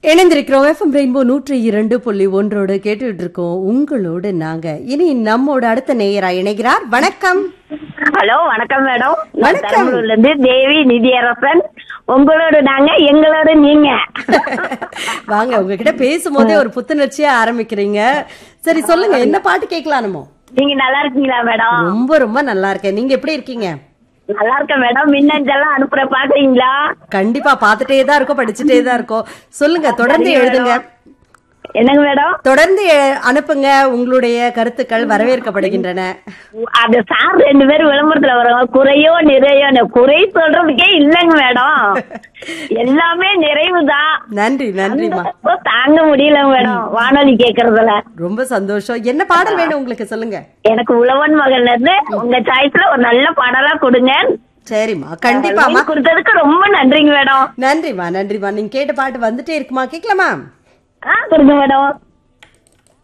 இணைந்திருக்கிறோம் FM rainbow நூற்றி இரண்டு புள்ளி ஒன்றோடு கேட்டுட்டு இருக்கோம் உங்களோடு நாங்க இனி நம்மோட அடுத்த நேயரா இணைகிறார் வணக்கம் ஹலோ வணக்கம் மேடம் நான் வணக்கம். பெரம்பலூர்ல இருந்து தேவி நிதியரசன் உங்களோட நாங்க எங்களோட நீங்க வாங்க உங்ககிட்ட பேசும்போதே ஒரு புத்துணர்ச்சியா ஆரம்பிக்கிறீங்க சரி சொல்லுங்க என்ன பாட்டு கேட்கலாம் நம்ம நீங்க நல்லா இருக்கீங்களா மேடம் ரொம்ப ரொம்ப நல்லா இருக்கேன் நீங்க எப்படி இருக்கீங்க நல்லா இருக்கேன் மேடம் மின்னஞ்செல்லாம் அனுப்புற பாக்குறீங்களா கண்டிப்பா பாத்துட்டே தான் இருக்கோம் படிச்சுட்டே தான் இருக்கோம் சொல்லுங்க தொடர்ந்து சரிங்க எழுதுங்க என்னங்க மேடம் தொடர்ந்து எ- அனுப்புங்க உங்களுடைய கருத்துக்கள் வரவேற்கப்படுகின்றன அது சார் ரெண்டு பேரும் விளம்பரத்துல வராங்க குறையோ நிறையோ குறை சொல்றதுக்கே இல்லைங்க மேடம் எல்லாமே நிறைவுதான் நன்றி நன்றிமா அப்போ தாங்க முடியல மேடம் வானொலி கேக்குறதுல ரொம்ப சந்தோஷம் என்ன பாடல் வேணும் உங்களுக்கு சொல்லுங்க எனக்கு உழவன் மகன்ல இருந்து உங்க சாய்ஸ்ல ஒரு நல்ல பாடலா கொடுங்க சரிம்மா கண்டிப்பாமா line கொடுத்ததுக்கு ரொம்ப நன்றிங்க மேடம் நன்றிம்மா நன்றிம்மா நீங்க கேட்ட பாட்டு வந்துட்டே இருக்குமா கேட்கலாமா ஆ கொடுங்க மேடம்